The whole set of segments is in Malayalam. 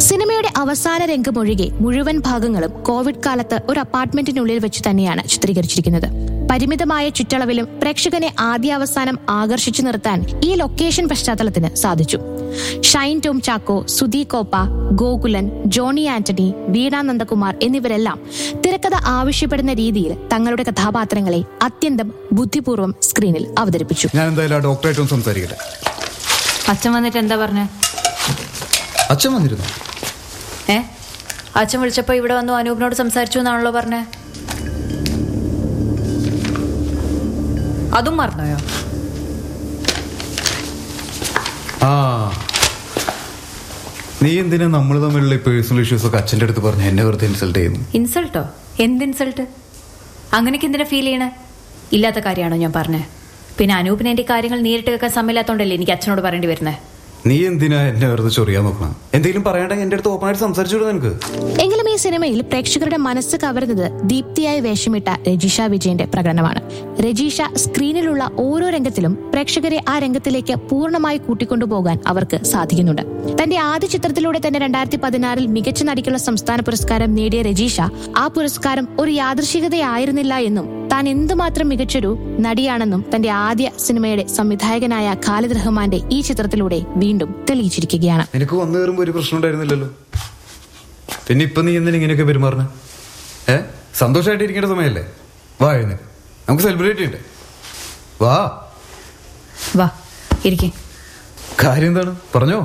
സിനിമയുടെ അവസാന രംഗമൊഴികെ മുഴുവൻ ഭാഗങ്ങളും കോവിഡ് കാലത്ത് ഒരു അപ്പാർട്ട്മെന്റിനുള്ളിൽ വെച്ച് തന്നെയാണ് ചിത്രീകരിച്ചിരിക്കുന്നത് പരിമിതമായ ചുറ്റളവിലും പ്രേക്ഷകനെ ആദ്യാവസാനം ആകർഷിച്ചു നിർത്താൻ ഈ ലൊക്കേഷൻ പശ്ചാത്തലത്തിന് സാധിച്ചു ഷൈൻ ടോം ചാക്കോ സുധി കോപ്പ ഗോകുലൻ ജോണി ആന്റണി വീണ നന്ദകുമാർ എന്നിവരെല്ലാം തിരക്കഥ ആവശ്യപ്പെടുന്ന രീതിയിൽ തങ്ങളുടെ കഥാപാത്രങ്ങളെ അത്യന്തം ബുദ്ധിപൂർവ്വം സ്ക്രീനിൽ അവതരിപ്പിച്ചു ഞാൻ എന്തായാലും ആ ഡോക്ടറായിട്ടും സംസാരിക്കട്ടെ അച്ഛൻ വന്നിട്ട് എന്താ പറഞ്ഞേ അച്ഛൻ വന്നിരുന്നു ഏ അച്ഛൻ വിളിച്ചപ്പോ ഇവിടെ വന്നു അനൂപിനോട് സംസാരിച്ചു എന്നാണല്ലോ പറഞ്ഞേ അതും മറന്നോയോ ആ നീ എന്തിനാ നമ്മൾ തമ്മിലുള്ള ഈ പേഴ്സണൽ ഇഷ്യൂസ് ഒക്കെ അച്ഛൻ്റെ അടുത്ത് പറഞ്ഞ് എന്നെ വെറുതെ ഇൻസൾട്ട് ചെയ്യുന്നു ഇൻസൾട്ടോ എന്ത് ഇൻസൾട്ട് അങ്ങനെയൊക്കെ എന്തിനാ ഫീൽ ചെയ്യണേ ഇല്ലാത്ത കാര്യമാണോ ഞാൻ പറഞ്ഞേ പിന്നെ അനൂപിന് എന്റെ കാര്യങ്ങൾ നേരിട്ട് കേൾക്കാൻ സമയമില്ലാത്തോണ്ടല്ലേ എനിക്ക് അച്ഛനോട് പറയേണ്ടി വരുന്നേ നീ എന്തിനാ എന്നെ വെറുതെ ചൊറിയാൻ നോക്കണം എന്തെങ്കിലും പറയണ്ടെങ്കിൽ എന്റെ അടുത്ത് ഓപ്പൺ ആയിട്ട് സംസാരിച്ചു നിനക്ക് എങ്കിലും ഈ സിനിമയിൽ പ്രേക്ഷകരുടെ മനസ്സ് കവരുന്നത് ദീപ്തിയായി വേഷമിട്ട രജിഷ വിജയന്റെ പ്രകടനമാണ് രജീഷ സ്ക്രീനിലുള്ള ഓരോ രംഗത്തിലും പ്രേക്ഷകരെ ആ രംഗത്തിലേക്ക് പൂർണ്ണമായി കൂട്ടിക്കൊണ്ടുപോകാൻ അവർക്ക് സാധിക്കുന്നുണ്ട് തന്റെ ആദ്യ ചിത്രത്തിലൂടെ തന്നെ രണ്ടായിരത്തി പതിനാറിൽ മികച്ച നടിക്കുള്ള സംസ്ഥാന പുരസ്കാരം നേടിയ രജീഷ ആ പുരസ്കാരം ഒരു യാദൃശികതയായിരുന്നില്ല എന്നും താൻ എന്തുമാത്രം മികച്ചൊരു നടിയാണെന്നും തന്റെ ആദ്യ സിനിമയുടെ സംവിധായകനായ ഖാലിദ് റഹ്മാന്റെ ഈ ചിത്രത്തിലൂടെ വീണ്ടും തെളിയിച്ചിരിക്കുകയാണ് നിനക്ക് വന്നു കയറുമ്പോ ഒരു പ്രശ്നം ഉണ്ടായിരുന്നില്ലല്ലോ പിന്നെ ഇപ്പൊ നീ എന്തിനാ ഇങ്ങനെയൊക്കെ പെരുമാറണ ഏ സന്തോഷമായിട്ട് ഇരിക്കേണ്ട സമയല്ലേ വാ എഴുന്നേക്ക് നമുക്ക് സെലിബ്രേറ്റ് ചെയ്യണ്ടേ വാ വാ ഇരിക്കേ കാര്യം എന്താണ് പറഞ്ഞോ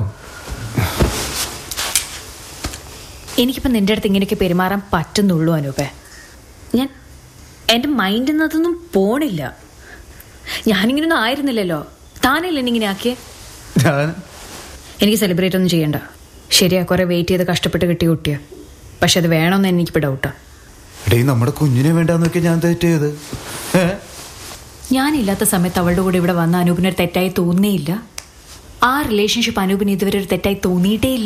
എനിക്കിപ്പോൾ നിന്റെ അടുത്ത് ഇങ്ങനെയൊക്കെ പെരുമാറാൻ പറ്റുന്നുള്ളൂ അനൂപേ ഞാൻ എൻ്റെ മൈൻഡിൽ നിന്ന് അതൊന്നും പോണില്ല ഞാനിങ്ങനൊന്നും ആയിരുന്നില്ലല്ലോ താനല്ലേ എന്നെ ഇങ്ങനെ ആക്കിയേ ഞാൻ എനിക്ക് സെലിബ്രേറ്റ് ഒന്നും ചെയ്യണ്ട ശരിയാ കുറെ വെയിറ്റ് ചെയ്ത് കഷ്ടപ്പെട്ട് കിട്ടിയ കുട്ടിയാ പക്ഷെ അത് വേണമെന്ന് എനിക്കിപ്പോൾ ഡൗട്ടാ എടീ നമ്മുടെ കുഞ്ഞിനെ വേണ്ടാന്ന് നോക്കിയാ ഞാൻ തെറ്റ് ചെയ്ത് ഏ ഞാനില്ലാത്ത സമയത്ത് അവളുടെ കൂടെ ഇവിടെ വന്ന അനൂപിന് ഒരു തെറ്റായി തോന്നിയില്ല ആ റിലേഷൻഷിപ്പ് അനൂപിന് ഇതുവരെ ഒരു തെറ്റായി തോന്നിയിട്ടേ ഇല്ല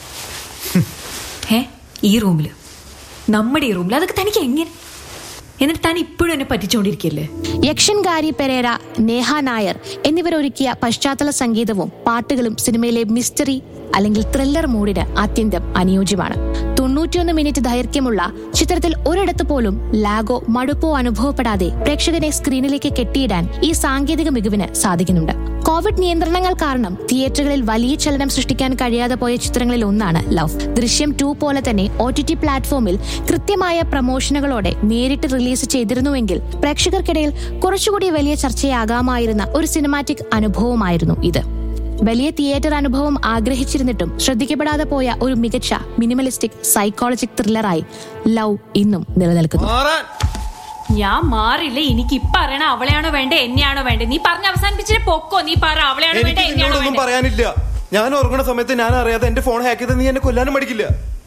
ഏ ഈ റൂമിൽ നമ്മുടെ ഈ റൂമിൽ അതൊക്കെ തനിക്ക് എങ്ങനെ എന്നിട്ട് താൻ ഇപ്പോഴും എന്നെ പറ്റിച്ചുകൊണ്ടിരിക്കല്ലേ യക്ഷൻ ഗാരി പെരേര നേഹ നായർ എന്നിവരൊരുക്കിയ പശ്ചാത്തല സംഗീതവും പാട്ടുകളും സിനിമയിലെ മിസ്റ്ററി അല്ലെങ്കിൽ ത്രില്ലർ മൂഡിന് അത്യന്തം അനുയോജ്യമാണ് തൊണ്ണൂറ്റിയൊന്ന് മിനിറ്റ് ദൈർഘ്യമുള്ള ചിത്രത്തിൽ ഒരിടത്ത് പോലും ലാഗോ മടുപ്പോ അനുഭവപ്പെടാതെ പ്രേക്ഷകനെ സ്ക്രീനിലേക്ക് കെട്ടിയിടാൻ ഈ സാങ്കേതിക മികവിന് സാധിക്കുന്നുണ്ട് കോവിഡ് നിയന്ത്രണങ്ങൾ കാരണം തിയേറ്ററുകളിൽ വലിയ ചലനം സൃഷ്ടിക്കാൻ കഴിയാതെ പോയ ചിത്രങ്ങളിൽ ഒന്നാണ് ലവ് ദൃശ്യം ടു പോലെ തന്നെ ഒ ടി ടി പ്ലാറ്റ്ഫോമിൽ കൃത്യമായ പ്രമോഷനുകളോടെ നേരിട്ട് റിലീസ് ചെയ്തിരുന്നുവെങ്കിൽ പ്രേക്ഷകർക്കിടയിൽ കുറച്ചുകൂടി വലിയ ചർച്ചയാകാമായിരുന്ന ഒരു സിനിമാറ്റിക് അനുഭവമായിരുന്നു ഇത് വലിയ തിയേറ്റർ അനുഭവം ആഗ്രഹിച്ചിരുന്നിട്ടും ശ്രദ്ധിക്കപ്പെടാതെ പോയ ഒരു മികച്ച മിനിമലിസ്റ്റിക് സൈക്കോളജിക് ത്രില്ലറായി ലവ് ഇന്നും നിലനിൽക്കുന്നു ഞാൻ മാറില്ല എനിക്ക് ഇപ്പൊ അറിയണ അവളെയാണോ വേണ്ടേ എന്നെയാണോ വേണ്ടേ നീ പറഞ്ഞ അവസാനിപ്പിച്ചിട്ട് പൊക്കോ നീ പറ അവളെയാണോ എനിക്ക് വേണ്ടേ എന്നെയാണോ നിന്നോടൊന്നും വേണ്ടേ പറയാനില്ല ഞാൻ ഉറങ്ങുന്ന സമയത്ത് ഞാൻ അറിയാതെ എന്റെ ഫോൺ ഹാക്ക് ചെയ്ത് നീ എന്നെ കൊല്ലാനും മടിക്കില്ല